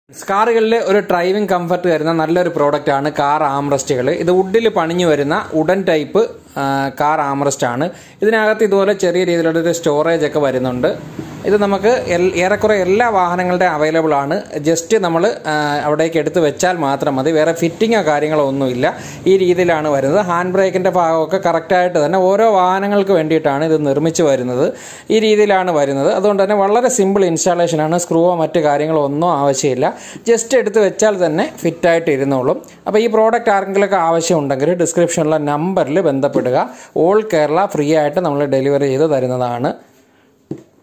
കാറുകളിൽ ഒരു driving comfort വരുന്ന നല്ലൊരു പ്രോഡക്റ്റ് ആണ് കാർ ആംറസ്റ്റുകൾ ഇത് വുഡിൽ പണിഞ്ഞു വരുന്ന ഉഡൻ ടൈപ്പ് കാർ ആംറസ്റ്റ് ആണ് ഇതിനകത്ത് ഇതുപോലെ ചെറിയ രീതിയിലുള്ള ഒരു സ്റ്റോറേജ് ഒക്കെ വരുന്നുണ്ട് ഇത് നമുക്ക് എൽ- ഏറെക്കുറെ എല്ലാ വാഹനങ്ങളുടെ അവൈലബിൾ ആണ് ജസ്റ്റ് നമ്മൾ അവിടേക്ക് എടുത്ത് വെച്ചാൽ മാത്രം മതി വേറെ ഫിറ്റിങ്ങോ കാര്യങ്ങളോ ഒന്നുമില്ല ഈ രീതിയിലാണ് വരുന്നത് ഹാൻഡ് ബ്രേക്കിൻ്റെ ഭാഗമൊക്കെ കറക്റ്റായിട്ട് തന്നെ ഓരോ വാഹനങ്ങൾക്ക് വേണ്ടിയിട്ടാണ് ഇത് നിർമ്മിച്ച് വരുന്നത് ഈ രീതിയിലാണ് വരുന്നത് അതുകൊണ്ട് തന്നെ വളരെ സിമ്പിൾ ഇൻസ്റ്റാളേഷനാണ് സ്ക്രൂവോ മറ്റ് കാര്യങ്ങളോ ഒന്നും ആവശ്യമില്ല ജസ്റ്റ് എടുത്ത് വെച്ചാൽ തന്നെ ഫിറ്റായിട്ട് ഇരുന്നോളും അപ്പോൾ ഈ പ്രോഡക്റ്റ് ആർക്കെങ്കിലുമൊക്കെ ആവശ്യമുണ്ടെങ്കിൽ ഡിസ്ക്രിപ്ഷനിലുള്ള നമ്പറിൽ ബന്ധപ്പെടുക ഓൾ കേരള ഫ്രീ ആയിട്ട് നമ്മൾ ഡെലിവറി ചെയ്ത് തരുന്നതാണ്